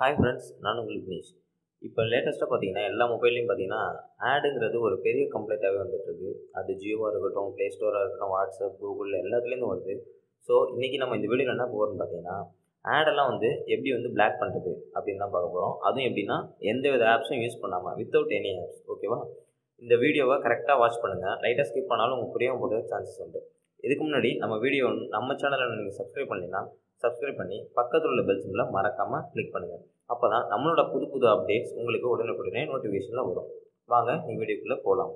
hi friends நான் உங்களுக்கு விக்னேஷ் இப்போ லேட்டஸ்ட்டாக பார்த்தீங்கன்னா எல்லா மொபைல்லையும் பார்த்தீங்கன்னா ஆடுங்கிறது ஒரு பெரிய கம்ப்ளைண்ட்டாகவே வந்துட்டுருக்கு அது ஜியோவாக இருக்கட்டும் ப்ளே ஸ்டோராக இருக்கட்டும் வாட்ஸ்அப் கூகுள் எல்லாத்துலேயும் வருது ஸோ இன்றைக்கி நம்ம இந்த வீடியோவில் என்ன போகிறோம்னு பார்த்தீங்கன்னா ஆடெல்லாம் வந்து எப்படி வந்து பிளாக் பண்ணுறது அப்படின்னு தான் பார்க்க போகிறோம் அதுவும் எப்படின்னா எந்த வித ஆப்ஸும் யூஸ் பண்ணாமல் வித்தவுட் எனி ஆப்ஸ் ஓகேவா இந்த வீடியோவை கரெக்டாக வாட்ச் பண்ணுங்கள் லைட்டாக ஸ்கிப் பண்ணாலும் உங்களுக்கு புரியாமல் போகிற சான்சஸ் உண்டு இதுக்கு முன்னாடி நம்ம வீடியோ நம்ம சேனலில் நீங்கள் சப்ஸ்கிரைப் பண்ணலைன்னா சப்ஸ்கிரைப் பண்ணி பக்கத்தில் உள்ள பெல் சிம்மில் மறக்காமல் கிளிக் பண்ணுங்கள் அப்போ தான் நம்மளோட புது புது அப்டேட்ஸ் உங்களுக்கு உடனுக்குடனே நோட்டிஃபிகேஷனில் வரும் வாங்க நீங்கள் வீடியோக்குள்ளே போகலாம்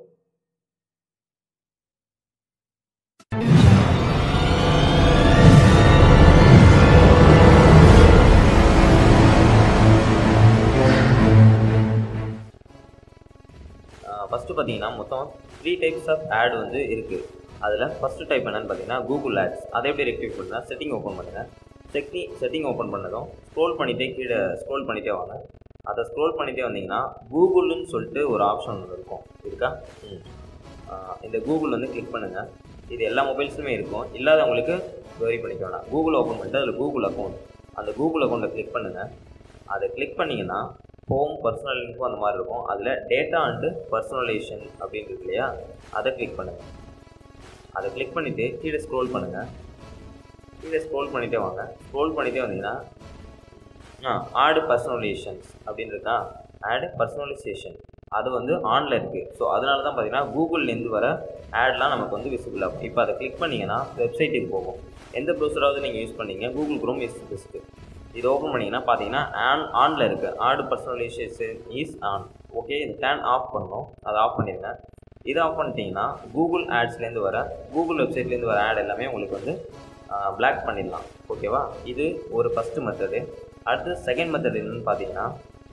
ஃபஸ்ட்டு பார்த்தீங்கன்னா மொத்தம் த்ரீ டைப்ஸ் ஆஃப் ஆட் வந்து இருக்குது அதில் ஃபஸ்ட்டு டைப் என்னென்னு பார்த்தீங்கன்னா கூகுள் ஆட்ஸ் அதை எப்படி ரெக்டிவ் பண்ணுறேன் செட்டிங் ஓப்பன் பண்ணுங்கள் செட்டி செட்டிங் ஓப்பன் பண்ணதும் ஸ்க்ரோல் பண்ணிகிட்டே கீழே ஸ்க்ரோல் பண்ணிகிட்டே வாங்க அதை ஸ்க்ரோல் பண்ணிகிட்டே வந்தீங்கன்னா கூகுள்னு சொல்லிட்டு ஒரு ஆப்ஷன் ஒன்று இருக்கும் இருக்கா ம் இந்த கூகுள் வந்து கிளிக் பண்ணுங்கள் இது எல்லா மொபைல்ஸுமே இருக்கும் இல்லாதவங்களுக்கு வெரி பண்ணிக்க வேணாம் கூகுள் ஓப்பன் பண்ணிட்டு அதில் கூகுள் அக்கௌண்ட் அந்த கூகுள் அக்கௌண்ட்டை கிளிக் பண்ணுங்கள் அதை கிளிக் பண்ணிங்கன்னா ஹோம் பர்சனல் இன்ஃபோ அந்த மாதிரி இருக்கும் அதில் டேட்டா அண்டு பர்சனலைசேஷன் அப்படின்னு இருக்கு இல்லையா அதை கிளிக் பண்ணுங்கள் அதை கிளிக் பண்ணிவிட்டு கீழே ஸ்க்ரோல் பண்ணுங்கள் கீழே ஸ்க்ரோல் பண்ணிகிட்டே வாங்க ஸ்க்ரோல் பண்ணிகிட்டே வந்தீங்கன்னா ஆ ஆடு பர்சனலைசேஷன்ஸ் அப்படின்னு இருக்கா ஆடு பர்சனலைசேஷன் அது வந்து ஆனில் இருக்குது ஸோ அதனால தான் பார்த்தீங்கன்னா கூகுள்லேருந்து வர ஆட்லாம் நமக்கு வந்து விசிபிள் ஆகும் இப்போ அதை கிளிக் பண்ணிங்கன்னா வெப்சைட்டுக்கு போகும் எந்த ப்ரௌசராவது நீங்கள் யூஸ் பண்ணீங்க கூகுள் குரோம் இஸ் பெஸ்ட்டு இது ஓப்பன் பண்ணிங்கன்னா பார்த்தீங்கன்னா ஆன் ஆனில் இருக்குது ad personalization is on okay இது டேன் ஆஃப் பண்ணணும் அதை ஆஃப் பண்ணிடுங்க இதை ஆஃப் பண்ணிட்டீங்கன்னா கூகுள் ஆட்ஸ்லேருந்து வர கூகுள் வெப்சைட்லேருந்து வர ஆட் எல்லாமே உங்களுக்கு வந்து பிளாக் பண்ணிடலாம் ஓகேவா இது ஒரு ஃபஸ்ட்டு மெத்தடு அடுத்து செகண்ட் மெத்தட் என்னென்னு பார்த்தீங்கன்னா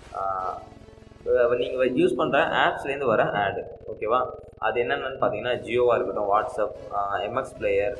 நீங்கள் யூஸ் பண்ணுற ஆப்ஸ்லேருந்து வர ஆடு ஓகேவா அது என்னென்னு பார்த்தீங்கன்னா ஜியோவாக இருக்கட்டும் வாட்ஸ்அப் எம்எக்ஸ் பிளேயர்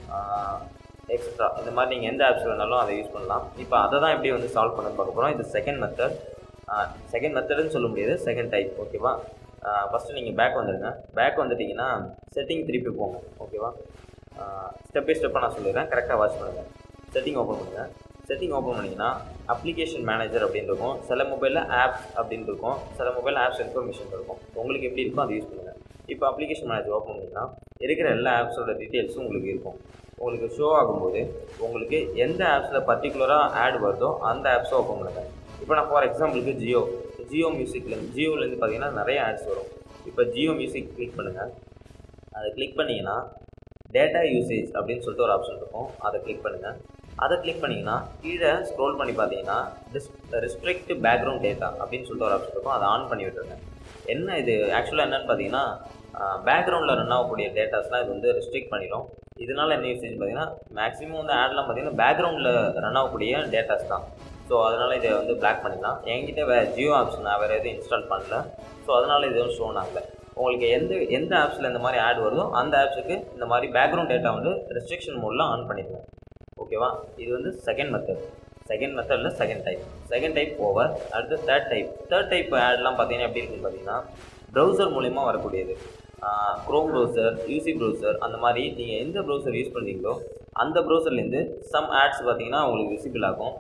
எக்ஸட்ரா இந்த மாதிரி நீங்கள் எந்த ஆப்ஸ் வேணாலும் அதை யூஸ் பண்ணலாம் இப்போ அதை தான் எப்படி வந்து சால்வ் பண்ணு பார்க்க போகிறோம் இது செகண்ட் மெத்தட் செகண்ட் மெத்தடுன்னு சொல்ல முடியாது செகண்ட் டைப் ஓகேவா ஃபஸ்ட்டு நீங்கள் பேக் வந்துடுங்க பேக் வந்துட்டிங்கன்னா செட்டிங் திருப்பி போங்க ஓகேவா ஸ்டெப் பை ஸ்டெப்பாக நான் சொல்லிடுறேன் கரெக்டாக வாட்ச் பண்ணுங்கள் செட்டிங் ஓப்பன் பண்ணுங்கள் செட்டிங் ஓப்பன் பண்ணிங்கன்னா அப்ளிகேஷன் மேனேஜர் அப்படின்னு இருக்கும் சில மொபைலில் ஆப்ஸ் அப்படின்னு இருக்கும் சில மொபைல் ஆப்ஸ் இன்ஃபர்மேஷன் இருக்கும் உங்களுக்கு எப்படி இருக்கோ அதை யூஸ் பண்ணுங்கள் இப்போ அப்ளிகேஷன் மேனேஜர் ஓப்பன் பண்ணிங்கன்னா இருக்கிற எல்லா ஆப்ஸோட டீட்டெயில்ஸும் உங்களுக்கு இருக்கும் உங்களுக்கு ஷோ ஆகும்போது உங்களுக்கு எந்த ஆப்ஸில் பர்டிகுலராக ஆட் வருதோ அந்த ஆப்ஸை ஓப்பன் பண்ணுங்கள் இப்போ நான் ஃபார் எக்ஸாம்பிளுக்கு ஜியோ ஜியோ மியூசிக்லேருந்து ஜியோலேருந்து பார்த்தீங்கன்னா நிறைய ஆட்ஸ் வரும் இப்போ ஜியோ மியூசிக் கிளிக் பண்ணுங்கள் அதை கிளிக் பண்ணிங்கன்னா டேட்டா யூசேஜ் அப்படின்னு சொல்லிட்டு ஒரு ஆப்ஷன் இருக்கும் அதை கிளிக் பண்ணுங்கள் அதை கிளிக் பண்ணிங்கன்னா கீழே ஸ்க்ரோல் பண்ணி பார்த்தீங்கன்னா டிஸ் ரெஸ்ட்ரிக்ட் பேக்ரவுண்ட் டேட்டா அப்படின்னு சொல்லிட்டு ஒரு ஆப்ஷன் இருக்கும் அதை ஆன் பண்ணி விட்டுருங்க என்ன இது ஆக்சுவலாக என்னென்னு பார்த்தீங்கன்னா பேக்ரவுண்டில் ரன் ஆகக்கூடிய டேட்டாஸ்லாம் இது வந்து ரெஸ்ட்ரிக்ட் பண்ணிடும் இதனால் என்ன யூசேஜ் பார்த்தீங்கன்னா மேக்ஸிமம் வந்து ஆட்லாம் பார்த்தீங்கன்னா பேக்ரவுண்டில் ரன் ஆகக்கூடிய டேட்டாஸ் தான் ஸோ அதனால் இதை வந்து பிளாக் பண்ணிடலாம் என்கிட்ட வேறு ஜியோ ஆப்ஸ் நான் வேறு எதுவும் இன்ஸ்டால் பண்ணல ஸோ அதனால் இது வந்து ஷோன் ஆகலை உங்களுக்கு எந்த எந்த ஆப்ஸில் இந்த மாதிரி ஆட் வருதோ அந்த ஆப்ஸுக்கு இந்த மாதிரி பேக்ரவுண்ட் டேட்டா வந்து ரெஸ்ட்ரிக்ஷன் மோடில் ஆன் பண்ணிடுங்க ஓகேவா இது வந்து செகண்ட் மெத்தட் செகண்ட் மெத்தடில் second type second type over அடுத்து தேர்ட் டைப் தேர்ட் டைப் ஆட்லாம் பார்த்தீங்கன்னா எப்படி இருக்குன்னு பார்த்தீங்கன்னா ப்ரௌசர் மூலிமா வரக்கூடியது க்ரோம் ப்ரௌசர் யூசி ப்ரௌசர் அந்த மாதிரி நீங்கள் எந்த ப்ரௌசர் யூஸ் பண்ணுறீங்களோ அந்த ப்ரௌசர்லேருந்து சம் ஆட்ஸ் பார்த்தீங்கன்னா உங்களுக்கு விசிபிள் ஆகும்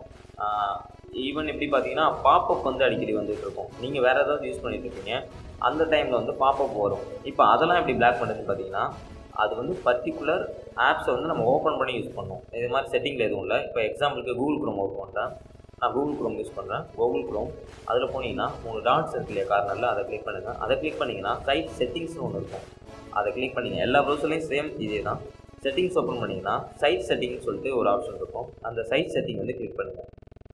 ஈவன் எப்படி பார்த்தீங்கன்னா பாப்பப் வந்து அடிக்கடி வந்துட்டு இருக்கும் நீங்கள் வேறு ஏதாவது யூஸ் பண்ணிட்டு இருக்கீங்க அந்த டைமில் வந்து பாப்பப் வரும் இப்போ அதெல்லாம் எப்படி பிளாக் பண்ணுறதுன்னு பார்த்தீங்கன்னா அது வந்து பர்டிகுலர் ஆப்ஸை வந்து நம்ம ஓப்பன் பண்ணி யூஸ் பண்ணோம் இது மாதிரி செட்டிங்கில் எதுவும் இல்லை இப்போ எக்ஸாம்பிளுக்கு கூகுள் க்ரோம் ஓப்பன் பண்ணுறேன் நான் கூகுள் க்ரோம் யூஸ் பண்ணுறேன் கூகுள் க்ரோம் அதில் போனீங்கன்னா மூணு டாட்ஸ் இருக்கு இல்லையா கார்னரில் அதை கிளிக் பண்ணுங்கள் அதை கிளிக் பண்ணிங்கன்னா சைட் செட்டிங்ஸ்னு ஒன்று இருக்கும் அதை கிளிக் பண்ணிங்க எல்லா ப்ரௌசர்லேயும் சேம் இதே தான் செட்டிங்ஸ் ஓப்பன் பண்ணிங்கன்னா சைட் செட்டிங்னு சொல்லிட்டு ஒரு ஆப்ஷன் இருக்கும் அந்த சைட் செட்டிங் வந்து கிளிக் பண்ணுங்கள்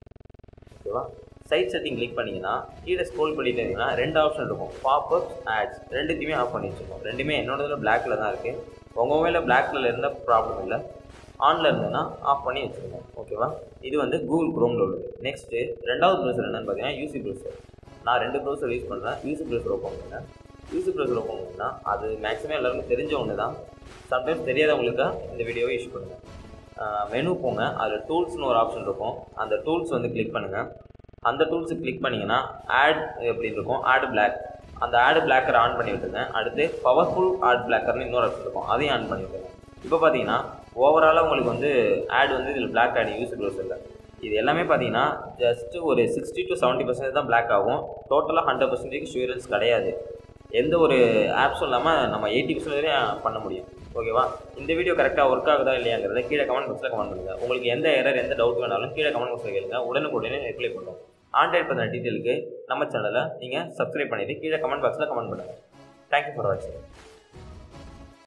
ஓகேவா சைட் செட்டிங் கிளிக் பண்ணிங்கன்னா கீழே ஸ்க்ரோல் பண்ணிட்டு இருந்தீங்கன்னா ரெண்டு ஆப்ஷன் இருக்கும் பாப்அப் ஆட்ஸ் ரெண்டுத்தையுமே ஆஃப் பண்ணி வச்சுருக்கோம் ரெண்டுமே என்னோடதில் பிளாக்கில் தான் இருக்குது உங்கள் மொபைலில் பிளாக்கில் இருந்தால் ப்ராப்ளம் இல்லை ஆனில் இருந்ததுன்னா ஆஃப் பண்ணி வச்சுருங்க ஓகேவா இது வந்து கூகுள் க்ரோமில் உள்ளது நெக்ஸ்ட்டு ரெண்டாவது ப்ரௌசர் என்னென்னு பார்த்தீங்கன்னா யூசி ப்ரௌசர் நான் ரெண்டு ப்ரௌசர் யூஸ் பண்ணுறேன் யூசி ப்ரௌசர் ஓப்பன் பண்ணுறேன் யூசி ப்ரௌசர் ஓப்பன் பண்ணிங்கன்னா அது மேக்ஸிமம் எல்லாருக்கும் தெரிஞ்ச ஒன்று தான் சம்டைம்ஸ் தெரியாதவங்களுக்கு இந்த வீடியோவை யூஸ் பண்ணுங்கள் மெனு போங்க அதில் டூல்ஸ்னு ஒரு ஆப்ஷன் இருக்கும் அந்த டூல்ஸ் வந்து கிளிக் பண்ணுங்கள் அந்த டூல்ஸை கிளிக் பண்ணிங்கன்னா ஆட் அப்படின்னு இருக்கும் ஆட் பிளாக் அந்த ஆடு பிளாக்கரை ஆன் பண்ணி விட்டுருங்க அடுத்து பவர்ஃபுல் ஆட் பிளாக்கர்னு இன்னொரு ஆப்ஷன் இருக்கும் அதையும் ஆன் பண்ணி விட்டுருங்க இப்போ பார்த்தீங்கன்னா ஓவராலாக உங்களுக்கு வந்து ஆட் வந்து இதில் பிளாக் ஆட் யூஸ் ப்ரௌசரில் இது எல்லாமே பார்த்தீங்கன்னா ஜஸ்ட் ஒரு சிக்ஸ்டி டு செவன்ட்டி பர்சன்டேஜ் தான் பிளாக் ஆகும் டோட்டலாக ஹண்ட்ரட் பர்சன்டேஜ் ஷூரன்ஸ் கிடையாது எந்த ஒரு ஆப்ஸும் இல்லாமல் நம்ம எயிட்டி பர்சன்டேஜ் பண்ண முடியும் ஓகேவா இந்த வீடியோ கரெக்டாக ஒர்க் ஆகுதா இல்லையாங்கிறத கீழே கமெண்ட் பாக்ஸில் கமெண்ட் பண்ணுங்கள் உங்களுக்கு எந்த எரர் எந்த டவுட் வேணாலும் கீழே கமெண்ட் பாக்ஸில் கேளுங்க உடனுக்குடனே ரிப்ளை பண்ணுவோம் ஆண்ட்ராய்ட் பற்றின டீட்டெயிலுக்கு நம்ம சேனலை நீங்கள் சப்ஸ்கிரைப் பண்ணிவிட்டு கீழே கமெண்ட் பாக்ஸில் கமெண்ட் பண்ணுங்கள் தேங்க்யூ ஃபார் வாட்சிங்